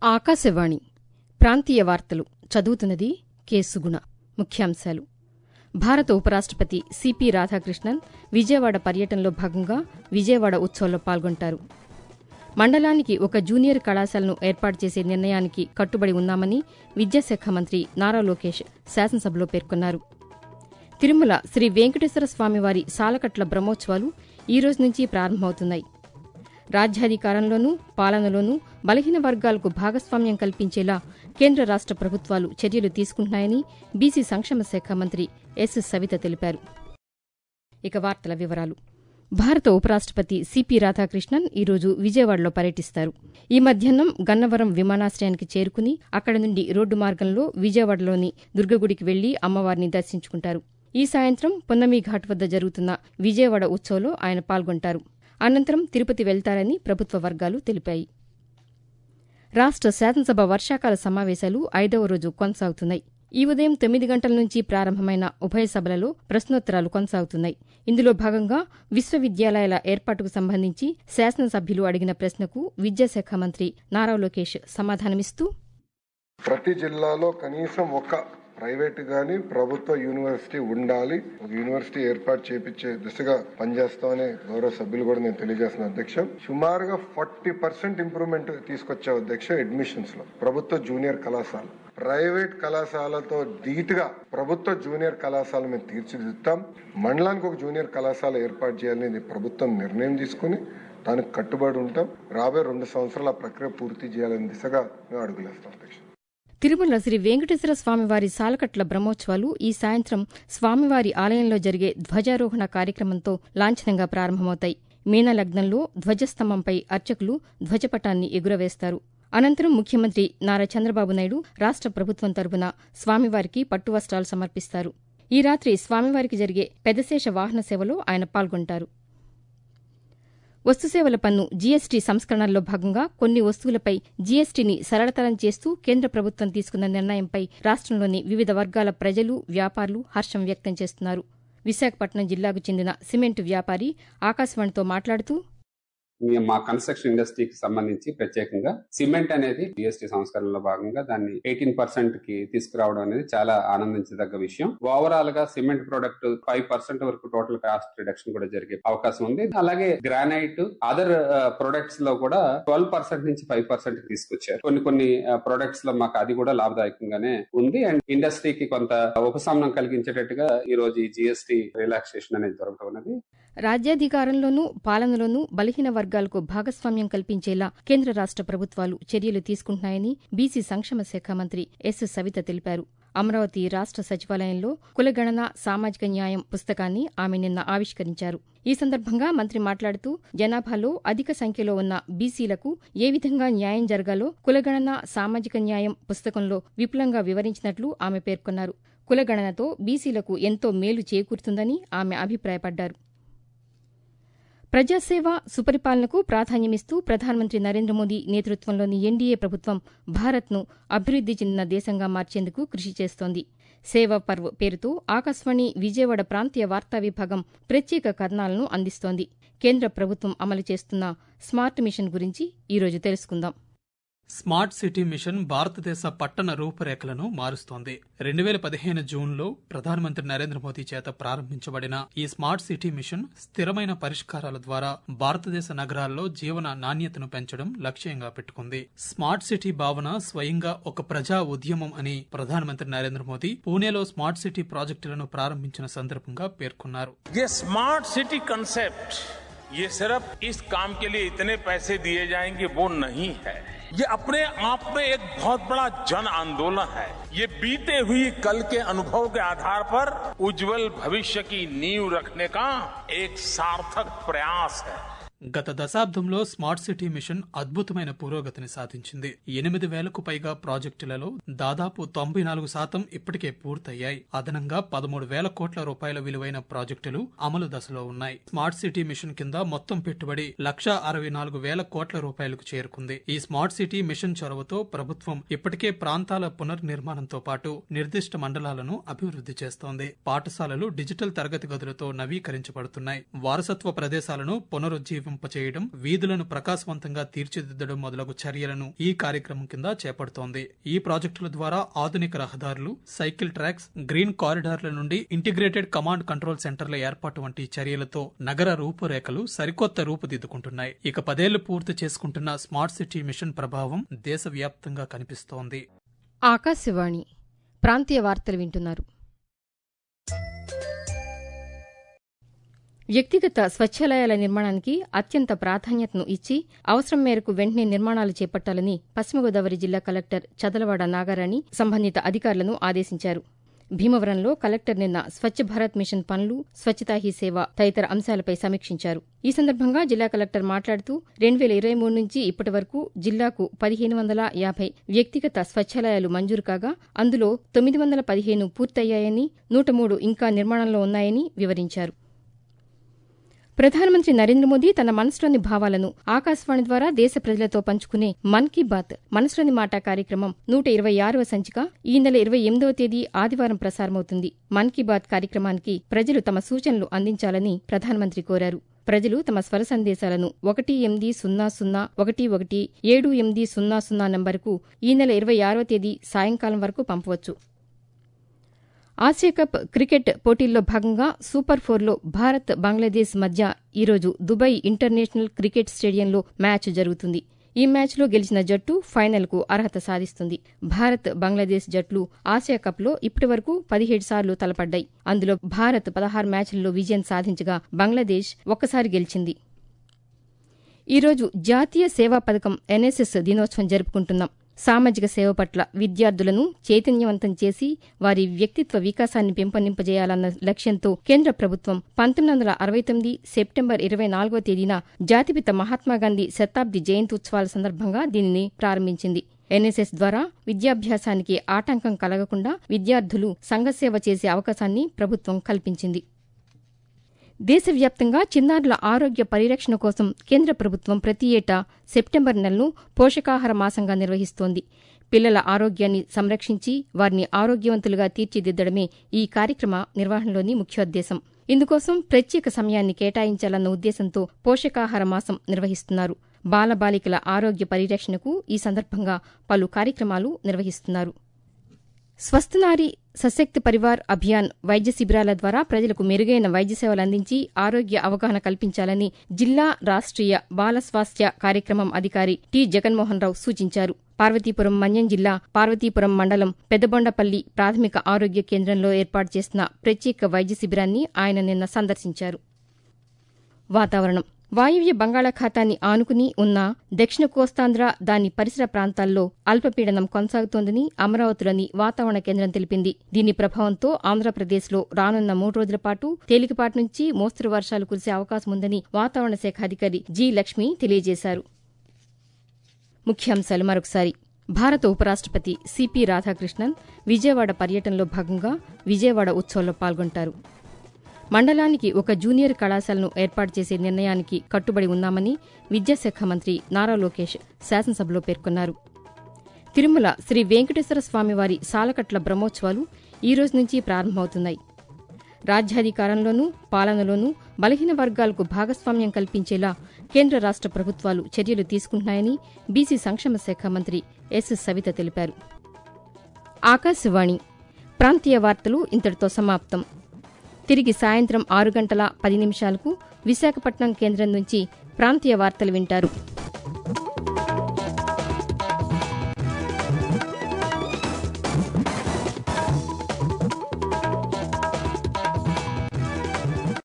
ఆకాశవాణి ప్రాంతీయ వార్తలు చదువుతున్నది కేసుగుణ ముఖ్యాంశాలు భారత ఉపరాష్టపతి సిపి రాధాకృష్ణన్ విజయవాడ పర్యటనలో భాగంగా విజయవాడ ఉత్సవంలో పాల్గొంటారు మండలానికి ఒక జూనియర్ కళాశాలను ఏర్పాటు చేసే నిర్ణయానికి కట్టుబడి ఉన్నామని విద్యాశాఖ మంత్రి నారా లోకేష్ శాసనసభలో పేర్కొన్నారు తిరుమల శ్రీ వెంకటేశ్వర స్వామివారి సాలకట్ల బ్రహ్మోత్సవాలు ఈ రోజు నుంచి ప్రారంభమవుతున్నాయి రాజ్యాధికారంలోనూ పాలనలోనూ బలహీన వర్గాలకు భాగస్వామ్యం కల్పించేలా కేంద్ర రాష్ట ప్రభుత్వాలు చర్యలు తీసుకుంటున్నాయని బీసీ సంక్షేమ శాఖ మంత్రి ఎస్ సవిత తెలిపారు ఇక వార్తల వివరాలు భారత ఉపరాష్టపతి సిపి రాధాకృష్ణన్ ఈరోజు విజయవాడలో పర్యటిస్తారు ఈ మధ్యాహ్నం గన్నవరం విమానాశ్రయానికి చేరుకుని అక్కడి నుండి రోడ్డు మార్గంలో విజయవాడలోని దుర్గగుడికి వెళ్లి అమ్మవారిని దర్శించుకుంటారు ఈ సాయంత్రం పొన్నమి ఘాట్ వద్ద జరుగుతున్న విజయవాడ ఉత్సవంలో ఆయన పాల్గొంటారు అనంతరం తిరుపతి వెళ్తారని ప్రభుత్వ వర్గాలు తెలిపాయి రాష్ట శాసనసభ వర్షాకాల సమావేశాలు ఐదవ రోజు కొనసాగుతున్నాయి ఈ ఉదయం తొమ్మిది గంటల నుంచి ప్రారంభమైన ఉభయ సభలలో ప్రశ్నోత్తరాలు కొనసాగుతున్నాయి ఇందులో భాగంగా విశ్వవిద్యాలయాల ఏర్పాటుకు సంబంధించి శాసనసభ్యులు అడిగిన ప్రశ్నకు విద్యాశాఖ మంత్రి నారా లోకేష్ సమాధానమిస్తూ ప్రతి జిల్లాలో కనీసం ఒక ప్రైవేట్ గాని ప్రభుత్వ యూనివర్సిటీ ఉండాలి ఒక యూనివర్సిటీ ఏర్పాటు చేపించే దిశగా పనిచేస్తామని గౌరవ సభ్యులు కూడా నేను తెలియజేస్తున్న అధ్యక్ష సుమారుగా ఫార్టీ పర్సెంట్ ఇంప్రూవ్మెంట్ తీసుకొచ్చే అధ్యక్ష అడ్మిషన్స్ లో ప్రభుత్వ జూనియర్ కళాశాల ప్రైవేట్ కళాశాలతో ధీటుగా ప్రభుత్వ జూనియర్ కళాశాల మేము తీర్చిదిద్దుతాం మండలానికి ఒక జూనియర్ కళాశాల ఏర్పాటు చేయాలని ప్రభుత్వం నిర్ణయం తీసుకుని దానికి కట్టుబడి ఉంటాం రాబోయే రెండు సంవత్సరాల ప్రక్రియ పూర్తి చేయాలని దిశగా మేము అడుగులేస్తాం అధ్యక్ష తిరుమల శ్రీ వెంకటేశ్వర స్వామివారి సాలకట్ల బ్రహ్మోత్సవాలు ఈ సాయంత్రం స్వామివారి ఆలయంలో జరిగే ధ్వజారోహణ కార్యక్రమంతో లాంఛనంగా ప్రారంభమవుతాయి మీనలగ్నంలో ధ్వజస్తంభంపై అర్చకులు ధ్వజపటాన్ని ఎగురవేస్తారు అనంతరం ముఖ్యమంత్రి నారా చంద్రబాబు నాయుడు రాష్ట ప్రభుత్వం తరపున స్వామివారికి పట్టువస్త్రాలు సమర్పిస్తారు ఈ రాత్రి స్వామివారికి జరిగే పెదశేష వాహన సేవలో ఆయన పాల్గొంటారు వస్తుసేవల పన్ను జీఎస్టీ సంస్కరణల్లో భాగంగా కొన్ని వస్తువులపై జీఎస్టీని సరళతరం చేస్తూ కేంద్ర ప్రభుత్వం తీసుకున్న నిర్ణయంపై రాష్టంలోని వివిధ వర్గాల ప్రజలు వ్యాపారులు హర్షం వ్యక్తం చేస్తున్నారు విశాఖపట్నం జిల్లాకు చెందిన సిమెంట్ వ్యాపారి ఆకాశవాణితో మాట్లాడుతూ మా కన్స్ట్రక్షన్ ఇండస్ట్రీకి సంబంధించి ప్రత్యేకంగా సిమెంట్ అనేది జిఎస్టీ సంస్కరణలో భాగంగా దాన్ని ఎయిటీన్ పర్సెంట్ కి తీసుకురావడం అనేది చాలా ఆనందించదగ్గ విషయం ఓవరాల్ గా సిమెంట్ ప్రొడక్ట్ ఫైవ్ పర్సెంట్ వరకు టోటల్ కాస్ట్ రిడక్షన్ కూడా జరిగే అవకాశం ఉంది అలాగే గ్రానైట్ అదర్ ప్రొడక్ట్స్ లో కూడా ట్వెల్వ్ పర్సెంట్ నుంచి ఫైవ్ పర్సెంట్ తీసుకొచ్చారు కొన్ని కొన్ని ప్రొడక్ట్స్ లో మాకు అది కూడా లాభదాయకంగానే ఉంది అండ్ ఇండస్ట్రీకి కొంత ఉపశమనం కలిగించేటట్టుగా ఈ రోజు ఈ జిఎస్టీ రిలాక్సేషన్ అనేది దొరకడం అనేది రాజ్యాధికారంలోనూ పాలనలోనూ బలహీన వర్గాలకు భాగస్వామ్యం కల్పించేలా కేంద్ర రాష్ట ప్రభుత్వాలు చర్యలు తీసుకుంటున్నాయని బీసీ సంక్షేమ శాఖ మంత్రి ఎస్ సవిత తెలిపారు అమరావతి రాష్ట సచివాలయంలో కులగణన సామాజిక న్యాయం పుస్తకాన్ని ఆమె నిన్న ఆవిష్కరించారు ఈ సందర్భంగా మంత్రి మాట్లాడుతూ జనాభాలో అధిక సంఖ్యలో ఉన్న బీసీలకు ఏ విధంగా న్యాయం జరగాలో కులగణన సామాజిక న్యాయం పుస్తకంలో విపులంగా వివరించినట్లు ఆమె పేర్కొన్నారు కులగణనతో బీసీలకు ఎంతో మేలు చేకూరుతుందని ఆమె అభిప్రాయపడ్డారు ప్రజాసేవ సుపరిపాలనకు ప్రాధాన్యమిస్తూ ప్రధానమంత్రి నరేంద్ర మోదీ నేతృత్వంలోని ఎన్డీఏ ప్రభుత్వం భారత్ను అభివృద్ది చెందిన దేశంగా మార్చేందుకు కృషి చేస్తోంది సేవా పర్వ్ పేరుతో ఆకాశవాణి విజయవాడ ప్రాంతీయ వార్తా విభాగం ప్రత్యేక కథనాలను అందిస్తోంది కేంద్ర ప్రభుత్వం అమలు చేస్తున్న స్మార్ట్ మిషన్ గురించి ఈరోజు తెలుసుకుందాం స్మార్ట్ సిటీ మిషన్ భారతదేశ పట్టణ రూపురేఖలను మారుస్తోంది రెండు వేల పదిహేను జూన్లో ప్రధానమంత్రి నరేంద్ర మోదీ చేత ప్రారంభించబడిన ఈ స్మార్ట్ సిటీ మిషన్ స్థిరమైన పరిష్కారాల ద్వారా భారతదేశ నగరాల్లో జీవన నాణ్యతను పెంచడం లక్ష్యంగా పెట్టుకుంది స్మార్ట్ సిటీ భావన స్వయంగా ఒక ప్రజా ఉద్యమం అని ప్రధానమంత్రి నరేంద్ర మోదీ పూణేలో స్మార్ట్ సిటీ ప్రాజెక్టులను ప్రారంభించిన సందర్భంగా పేర్కొన్నారు స్మార్ట్ సిటీ కాన్సెప్ట్ ये सिर्फ इस काम के लिए इतने पैसे दिए जाएंगे वो नहीं है ये अपने आप में एक बहुत बड़ा जन आंदोलन है ये बीते हुई कल के अनुभव के आधार पर उज्जवल भविष्य की नींव रखने का एक सार्थक प्रयास है గత దశాబ్దంలో స్మార్ట్ సిటీ మిషన్ అద్భుతమైన పురోగతిని సాధించింది ఎనిమిది వేలకు పైగా ప్రాజెక్టులలో దాదాపు తొంభై నాలుగు శాతం ఇప్పటికే పూర్తయ్యాయి అదనంగా పదమూడు వేల కోట్ల రూపాయల విలువైన ప్రాజెక్టులు అమలు దశలో ఉన్నాయి స్మార్ట్ సిటీ మిషన్ కింద మొత్తం పెట్టుబడి లక్ష అరవై నాలుగు వేల కోట్ల రూపాయలకు చేరుకుంది ఈ స్మార్ట్ సిటీ మిషన్ చొరవతో ప్రభుత్వం ఇప్పటికే ప్రాంతాల పునర్నిర్మాణంతో పాటు నిర్దిష్ట మండలాలను అభివృద్ధి చేస్తోంది పాఠశాలలు డిజిటల్ తరగతి గదులతో నవీకరించబడుతున్నాయి వారసత్వ ప్రదేశాలను పునరుజ్జీవం ప్రకాశింపచేయడం వీధులను ప్రకాశవంతంగా తీర్చిదిద్దడం మొదలగు చర్యలను ఈ కార్యక్రమం కింద చేపడుతోంది ఈ ప్రాజెక్టుల ద్వారా ఆధునిక రహదారులు సైకిల్ ట్రాక్స్ గ్రీన్ కారిడార్ల నుండి ఇంటిగ్రేటెడ్ కమాండ్ కంట్రోల్ సెంటర్ల ఏర్పాటు వంటి చర్యలతో నగర రూపురేఖలు సరికొత్త రూపుదిద్దుకుంటున్నాయి ఇక పదేళ్లు పూర్తి చేసుకుంటున్న స్మార్ట్ సిటీ మిషన్ ప్రభావం దేశవ్యాప్తంగా కనిపిస్తోంది ఆకాశవాణి ప్రాంతీయ వార్తలు వింటున్నారు వ్యక్తిగత స్వచ్ఛాలయాల నిర్మాణానికి అత్యంత ప్రాధాన్యతను ఇచ్చి అవసరం మేరకు వెంటనే నిర్మాణాలు చేపట్టాలని పశ్చిమ గోదావరి జిల్లా కలెక్టర్ చదలవాడ నాగారాణి సంబంధిత అధికారులను ఆదేశించారు భీమవరంలో కలెక్టర్ నిన్న స్వచ్ఛ భారత్ మిషన్ పనులు స్వచ్ఛతా హీ సేవ తదితర అంశాలపై సమీక్షించారు ఈ సందర్భంగా జిల్లా కలెక్టర్ మాట్లాడుతూ రెండు వేల ఇరవై మూడు నుంచి ఇప్పటి వరకు జిల్లాకు పదిహేను వందల యాభై వ్యక్తిగత స్వచ్ఛాలయాలు మంజూరు కాగా అందులో తొమ్మిది వందల పదిహేను పూర్తయ్యాయని నూట మూడు ఇంకా నిర్మాణంలో ఉన్నాయని వివరించారు ప్రధానమంత్రి నరేంద్ర మోదీ తన మనసులోని భావాలను ఆకాశవాణి ద్వారా దేశ ప్రజలతో పంచుకునే మన్ కీ బాత్ మనసులోని మాట కార్యక్రమం నూట ఇరవై ఆరవ సంచిక ఈ నెల ఇరవై ఎనిమిదవ తేదీ ఆదివారం ప్రసారమవుతుంది మన్ కీ బాత్ కార్యక్రమానికి ప్రజలు తమ సూచనలు అందించాలని ప్రధానమంత్రి కోరారు ప్రజలు తమ స్వర సందేశాలను ఒకటి ఎనిమిది సున్నా సున్నా ఒకటి ఒకటి ఏడు ఎనిమిది సున్నా సున్నా నంబరుకు ఈ నెల ఇరవై ఆరవ తేదీ సాయంకాలం వరకు పంపవచ్చు ఆసియా కప్ క్రికెట్ పోటీల్లో భాగంగా సూపర్ ఫోర్లో భారత్ బంగ్లాదేశ్ మధ్య ఈరోజు దుబాయ్ ఇంటర్నేషనల్ క్రికెట్ స్టేడియంలో మ్యాచ్ జరుగుతుంది ఈ మ్యాచ్లో గెలిచిన జట్టు ఫైనల్కు అర్హత సాధిస్తుంది భారత్ బంగ్లాదేశ్ జట్లు ఆసియా కప్లో ఇప్పటివరకు పదిహేడు సార్లు తలపడ్డాయి అందులో భారత్ పదహారు మ్యాచ్ల్లో విజయం సాధించగా బంగ్లాదేశ్ ఒక్కసారి గెలిచింది ఈరోజు జాతీయ సేవా పథకం ఎన్ఎస్ఎస్ దినోత్సవం జరుపుకుంటున్నాం సామాజిక సేవ పట్ల విద్యార్థులను చైతన్యవంతం చేసి వారి వ్యక్తిత్వ వికాసాన్ని పెంపొందింపజేయాలన్న లక్ష్యంతో కేంద్ర ప్రభుత్వం పంతొమ్మిది వందల అరవై తొమ్మిది సెప్టెంబర్ ఇరవై నాలుగో తేదీన జాతిపిత మహాత్మాగాంధీ శతాబ్ది జయంతి ఉత్సవాల సందర్భంగా దీనిని ప్రారంభించింది ఎన్ఎస్ఎస్ ద్వారా విద్యాభ్యాసానికి ఆటంకం కలగకుండా విద్యార్థులు సంఘసేవ చేసే అవకాశాన్ని ప్రభుత్వం కల్పించింది దేశవ్యాప్తంగా చిన్నారుల ఆరోగ్య పరిరక్షణ కోసం కేంద్ర ప్రభుత్వం ప్రతి ఏటా సెప్టెంబర్ నెలను పోషకాహార మాసంగా నిర్వహిస్తోంది పిల్లల ఆరోగ్యాన్ని సంరక్షించి వారిని ఆరోగ్యవంతులుగా తీర్చిదిద్దడమే ఈ కార్యక్రమ నిర్వహణలోని ముఖ్యోద్దేశం ఇందుకోసం ప్రత్యేక సమయాన్ని కేటాయించాలన్న ఉద్దేశంతో పోషకాహార మాసం నిర్వహిస్తున్నారు బాలబాలికల ఆరోగ్య పరిరక్షణకు ఈ సందర్భంగా పలు కార్యక్రమాలు నిర్వహిస్తున్నారు స్వస్థనారి సశక్తి పరివార్ అభియాన్ వైద్య శిబిరాల ద్వారా ప్రజలకు మెరుగైన వైద్య సేవలు అందించి ఆరోగ్య అవగాహన కల్పించాలని జిల్లా రాష్ట్రీయ బాల స్వాస్థ్య కార్యక్రమం అధికారి టి జగన్మోహన్ రావు సూచించారు పార్వతీపురం మన్యం జిల్లా పార్వతీపురం మండలం పెద్దబొండపల్లి ప్రాథమిక ఆరోగ్య కేంద్రంలో ఏర్పాటు చేసిన ప్రత్యేక వైద్య శిబిరాన్ని ఆయన నిన్న సందర్శించారు వాతావరణం వాయువ్య బంగాళాఖాతాన్ని ఆనుకుని ఉన్న దక్షిణ కోస్తాంధ్ర దాని పరిసర ప్రాంతాల్లో అల్పపీడనం కొనసాగుతోందని అమరావతిలోని వాతావరణ కేంద్రం తెలిపింది దీని ప్రభావంతో ఆంధ్రప్రదేశ్లో రానున్న మూడు రోజుల పాటు తేలికపాటి నుంచి మోస్తరు వర్షాలు కురిసే అవకాశం ఉందని వాతావరణ శాఖ అధికారి జి లక్ష్మి తెలియజేశారు ముఖ్యాంశాలు మరొకసారి భారత ఉపరాష్టపతి సిపి రాధాకృష్ణన్ విజయవాడ పర్యటనలో భాగంగా విజయవాడ ఉత్సవంలో పాల్గొంటారు మండలానికి ఒక జూనియర్ కళాశాలను ఏర్పాటు చేసే నిర్ణయానికి కట్టుబడి ఉన్నామని విద్యాశాఖ మంత్రి నారా లోకేష్ శాసనసభలో పేర్కొన్నారు తిరుమల శ్రీ వెంకటేశ్వర స్వామివారి సాలకట్ల బ్రహ్మోత్సవాలు ఈ రోజు నుంచి ప్రారంభమవుతున్నాయి రాజ్యాధికారంలోనూ పాలనలోనూ బలహీన వర్గాలకు భాగస్వామ్యం కల్పించేలా కేంద్ర రాష్ట ప్రభుత్వాలు చర్యలు తీసుకుంటున్నాయని బీసీ సంక్షేమ శాఖ మంత్రి ఎస్ సవిత తెలిపారు ఆకాశవాణి ప్రాంతీయ వార్తలు ఇంతటితో సమాప్తం తిరిగి సాయంత్రం ఆరు గంటల పది నిమిషాలకు విశాఖపట్నం కేంద్రం నుంచి ప్రాంతీయ వార్తలు వింటారు